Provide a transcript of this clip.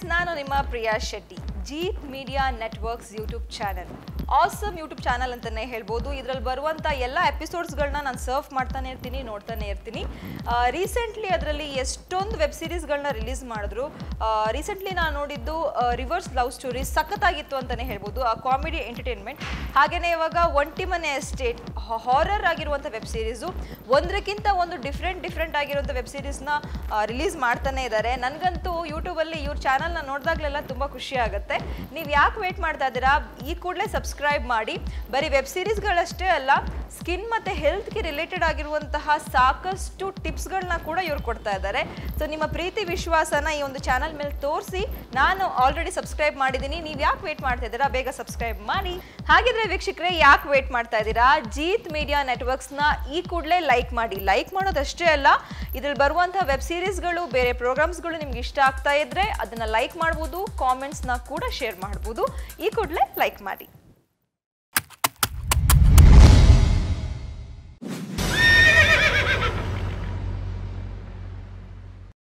ನಾನು ನಿಮ್ಮ Priya Shetty Jeet media networks YouTube channel awesome YouTube channel ಅಂತಲೇ ಹೇಳ್ಬೋದು ಇದರಲ್ಲಿ ಬರುವಂಥ ಎಲ್ಲ ಎಪಿಸೋಡ್ಸ್ಗಳನ್ನ ನಾನು ಸರ್ವ್ ಮಾಡ್ತಾನೆ ಇರ್ತೀನಿ ನೋಡ್ತಾನೆ ಇರ್ತೀನಿ ರೀಸೆಂಟ್ಲಿ ಅದರಲ್ಲಿ ಎಷ್ಟೊಂದು ವೆಬ್ ಸೀರೀಸ್ಗಳನ್ನ ರಿಲೀಸ್ ಮಾಡಿದ್ರು ರೀಸೆಂಟ್ಲಿ ನಾನು ನೋಡಿದ್ದು ರಿವರ್ಸ್ ಲವ್ ಸ್ಟೋರಿ ಸಖತ್ತಾಗಿತ್ತು ಅಂತಲೇ ಹೇಳ್ಬೋದು ಆ ಕಾಮಿಡಿ ಎಂಟರ್ಟೈನ್ಮೆಂಟ್ ಹಾಗೆಯೇ ಇವಾಗ ಒಂಟಿ ಮನೆ ಎಸ್ಟೇಟ್ ಹಾರರ್ ಆಗಿರುವಂಥ ವೆಬ್ ಸೀರೀಸು ಒಂದಕ್ಕಿಂತ ಒಂದು ಡಿಫ್ರೆಂಟ್ ಡಿಫ್ರೆಂಟ್ ಆಗಿರುವಂಥ ವೆಬ್ ಸೀರೀಸ್ನ ರಿಲೀಸ್ ಮಾಡ್ತಾನೆ ಇದ್ದಾರೆ ನನಗಂತೂ ಯೂಟ್ಯೂಬಲ್ಲಿ ಇವ್ರ ಚಾನಲ್ನ ನೋಡಿದಾಗಲೆಲ್ಲ ತುಂಬ ಖುಷಿ ಆಗುತ್ತೆ ನೀವು ಯಾಕೆ ವೇಟ್ ಮಾಡ್ತಾ ಇದ್ದೀರಾ ಈ ಕೂಡಲೇ ಸಬ್ಸ್ಕ್ರೈಬ್ ಮಾಡಿ ಬರೀ ವೆಬ್ ಸೀರೀಸ್ಗಳಷ್ಟೇ ಅಲ್ಲ ಸ್ಕಿನ್ ಮತ್ತು ಹೆಲ್ತ್ಗೆ ರಿಲೇಟೆಡ್ ಆಗಿರುವಂತಹ ಸಾಕಷ್ಟು ಟಿಪ್ಸ್ಗಳನ್ನ ಕೂಡ ಇವ್ರು ಕೊಡ್ತಾ ಇದ್ದಾರೆ ಸೊ ನಿಮ್ಮ ಪ್ರೀತಿ ವಿಶ್ವಾಸನ ಈ ಒಂದು ಚಾನಲ್ ಮೇಲೆ ತೋರಿಸಿ ನಾನು ಆಲ್ರೆಡಿ ಸಬ್ಸ್ಕ್ರೈಬ್ ಮಾಡಿದ್ದೀನಿ ನೀವು ಯಾಕೆ ವೇಟ್ ಮಾಡ್ತಾ ಇದ್ದೀರಾ ಬೇಗ ಸಬ್ಸ್ಕ್ರೈಬ್ ಮಾಡಿ ಹಾಗಿದ್ರೆ ವೀಕ್ಷಕರೇ ಯಾಕೆ ವೇಟ್ ಮಾಡ್ತಾ ಇದ್ದೀರಾ ಜೀತ್ ಮೀಡಿಯಾ ನೆಟ್ವರ್ಕ್ಸ್ನ ಈ ಕೂಡಲೇ ಲೈಕ್ ಮಾಡಿ ಲೈಕ್ ಮಾಡೋದಷ್ಟೇ ಅಲ್ಲ ಇದ್ರಲ್ಲಿ ಬರುವಂತಹ ವೆಬ್ ಸೀರೀಸ್ಗಳು ಬೇರೆ ಪ್ರೋಗ್ರಾಮ್ಸ್ಗಳು ನಿಮ್ಗೆ ಇಷ್ಟ ಆಗ್ತಾ ಇದ್ರೆ ಅದನ್ನ ಲೈಕ್ ಮಾಡ್ಬೋದು ಕಾಮೆಂಟ್ಸ್ನ ಕೂಡ ಶೇರ್ ಮಾಡ್ಬೋದು ಈ ಕೂಡಲೇ ಲೈಕ್ ಮಾಡಿ